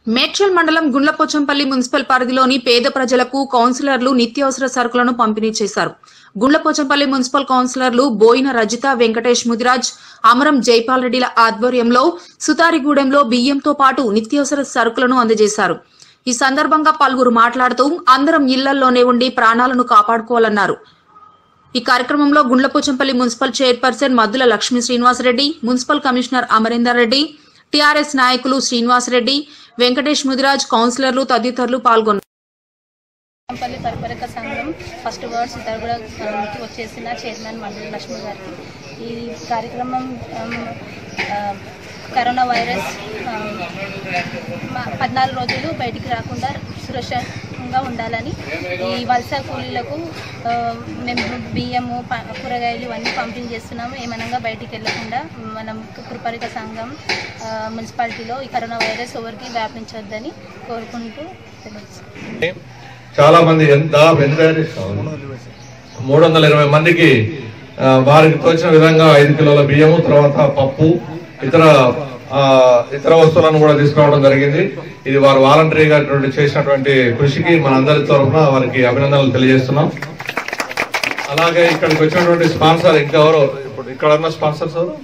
మేడ్చల్ మండలం గుండ్లపోచంపల్లి మున్సిపల్ పరిధిలోని పేద ప్రజలకు కౌన్సిలర్లు నిత్యావసర సరుకులను పంపిణీ చేశారు గుండ్లపోచంపల్లి మున్సిపల్ కౌన్సిలర్లు బోయిన రజిత వెంకటేష్ ముదిరాజ్ అమరం జైపాల్ రెడ్డిల ఆధ్వర్యంలో సుతారిగూడెంలో బియ్యంతో పాటు నిత్యావసర సరుకులను అందజేశారు ఈ సందర్భంగా పలువురు మాట్లాడుతూ అందరం ఇళ్లల్లోనే ఉండి ప్రాణాలను కాపాడుకోవాలన్నారు ఈ కార్యక్రమంలో Gundlapochampally municipal chairperson Maddula Lakshmi Srinivasa Reddy municipal commissioner Amarender Reddy TRS నాయకులు శ్రీనివాసరెడ్డి వెంకటేష్ ముదిరాజ్ కౌన్సిలర్లు తదితరులు పాల్గొన్నారు పల్లి పరిపరక సంఘం ఫస్ట్ వర్డ్స్ తరగడ వచ్చేసిన చైర్మన్ మండలి లక్ష్మి గారికి ఈ కార్యక్రమం ఆమ్, ఆ, కరోనా వైరస్ ఆమ్, మ- పద్నాలుగు రోజులు బయటికి రాకుండా సురక్షంగా ఉండాలని ఈ వలస కూలీలకు ఆ, మేము బియ్యము ప- కూరగాయలు ఇవన్నీ పంపిణీ చేస్తున్నాము ఏమనగా బయటికి వెళ్ళకుండా మనం పురపరిక సంఘం ఆ, మున్సిపాలిటీలో ఈ కరోనా వైరస్ ఎవరికి వ్యాపించొద్దని కోరుకుంటూ తెలియజేస్తున్నాం చాలా మంది ఎంత దాదాపు ఎంత తయారు చేస్తాం? మూడు వందల ఇరవై మందికి ఆ, వారికి తోచిన విధంగా ఐదు కిలోల బియ్యము తర్వాత పప్పు ఇతర ఆ, ఇతర వస్తువులను కూడా తీసుకురావడం జరిగింది ఇది వారు వాలంటరీగా చేసినటువంటి కృషికి మన అందరి తరఫున వారికి అభినందనలు తెలియజేస్తున్నాం అలాగే ఇక్కడికి వచ్చినటువంటి స్పాన్సర్ ఇంకా ఎవరు ఇప్పుడు ఇక్కడ ఉన్న స్పాన్సర్స్ ఎవరు?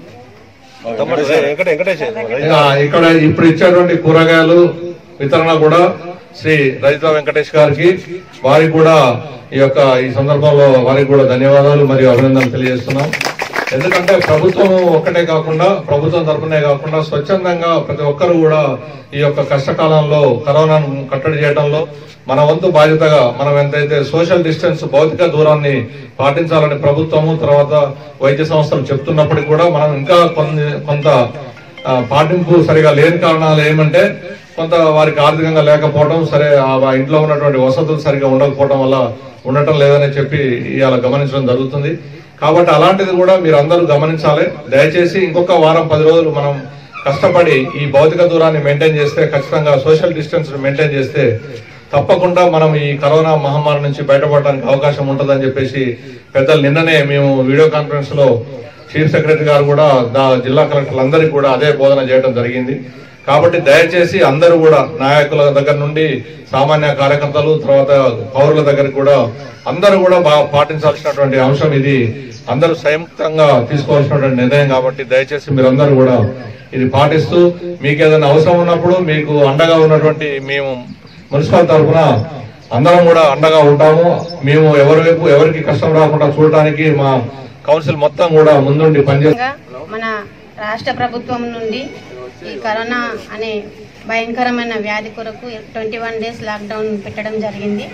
ఆ, ఇక్కడ ఇప్పుడు ఇచ్చేటువంటి కూరగాయలు వితరణ కూడా శ్రీ రజిత వెంకటేష్ గారికి వారికి కూడా ఈ యొక్క ఈ సందర్భంలో వారికి కూడా ధన్యవాదాలు మరియు అభినందనలు తెలియజేస్తున్నాం ఎందుకంటే ప్రభుత్వం ఒక్కటే కాకుండా ప్రభుత్వం తరపునే కాకుండా స్వచ్ఛందంగా ప్రతి ఒక్కరు కూడా ఈ యొక్క కష్టకాలంలో కరోనాను కట్టడి చేయడంలో మన వంతు బాధ్యతగా మనం ఎంతైతే సోషల్ డిస్టెన్స్ భౌతిక దూరాన్ని పాటించాలని ప్రభుత్వము తర్వాత వైద్య సంస్థలు చెప్తున్నప్పటికీ కూడా మనం ఇంకా కొన్ని కొంత ఆ, పాటింపు సరిగా లేని కారణాలు ఏమంటే కొంత వారికి ఆర్థికంగా లేకపోవడం సరే ఆ ఇంట్లో ఉన్నటువంటి వసతులు సరిగా ఉండకపోవడం వల్ల ఉండటం లేదని చెప్పి ఇవాళ గమనించడం జరుగుతుంది కాబట్టి అలాంటిది కూడా మీరు అందరూ గమనించాలి దయచేసి ఇంకొక వారం పది రోజులు మనం కష్టపడి ఈ భౌతిక దూరాన్ని మెయింటైన్ చేస్తే ఖచ్చితంగా సోషల్ డిస్టెన్స్ మెయింటైన్ చేస్తే తప్పకుండా మనం ఈ కరోనా మహమ్మారి నుంచి బయటపడడానికి అవకాశం ఉంటుందని చెప్పేసి పెద్దలు నిన్ననే మేము వీడియో కాన్ఫరెన్స్ లో చీఫ్ సెక్రటరీ గారు కూడా దా జిల్లా కలెక్టర్లందరికీ కూడా అదే బోధన చేయడం జరిగింది కాబట్టి దయచేసి అందరూ కూడా నాయకుల దగ్గర నుండి సామాన్య కార్యకర్తలు తర్వాత పౌరుల దగ్గర కూడా అందరూ కూడా బాగా పాటించాల్సినటువంటి అంశం ఇది అందరూ సంయుక్తంగా తీసుకోవాల్సినటువంటి నిర్ణయం కాబట్టి దయచేసి మీరందరూ కూడా ఇది పాటిస్తూ మీకు ఏదైనా అవసరం ఉన్నప్పుడు మీకు అండగా ఉన్నటువంటి మేము మున్సిపల్ తరఫున అందరం కూడా అండగా ఉంటాము మేము ఎవరి వైపు ఎవరికి కష్టం రాకుండా చూడటానికి మా కౌన్సిల్ మొత్తం కూడా ముందుండి పనిచేస్తాం ముఖ్యంగా మన రాష్ట్ర ప్రభుత్వం నుండి ఈ కరోనా అనే భయంకరమైన వ్యాధి కొరకు ట్వంటీ వన్ డేస్ లాక్డౌన్ పెట్టడం జరిగింది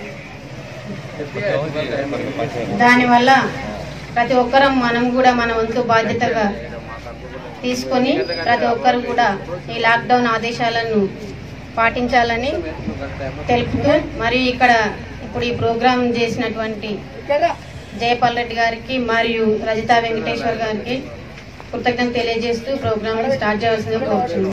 దానివల్ల ప్రతి ఒక్కరం మనం కూడా మన వంతు బాధ్యతగా తీసుకొని ప్రతి ఒక్కరు కూడా ఈ లాక్డౌన్ ఆదేశాలను పాటించాలని తెలుపుతూ మరియు ఇక్కడ ఇప్పుడు ఈ ప్రోగ్రాం చేసినటువంటి జయపాల్ రెడ్డి గారికి మరియు రజితా వెంకటేశ్వర్ గారికి కృతజ్ఞత తెలియజేస్తూ ప్రోగ్రామ్ స్టార్ట్ చేయాల్సిందిగా కోరుచున్నాం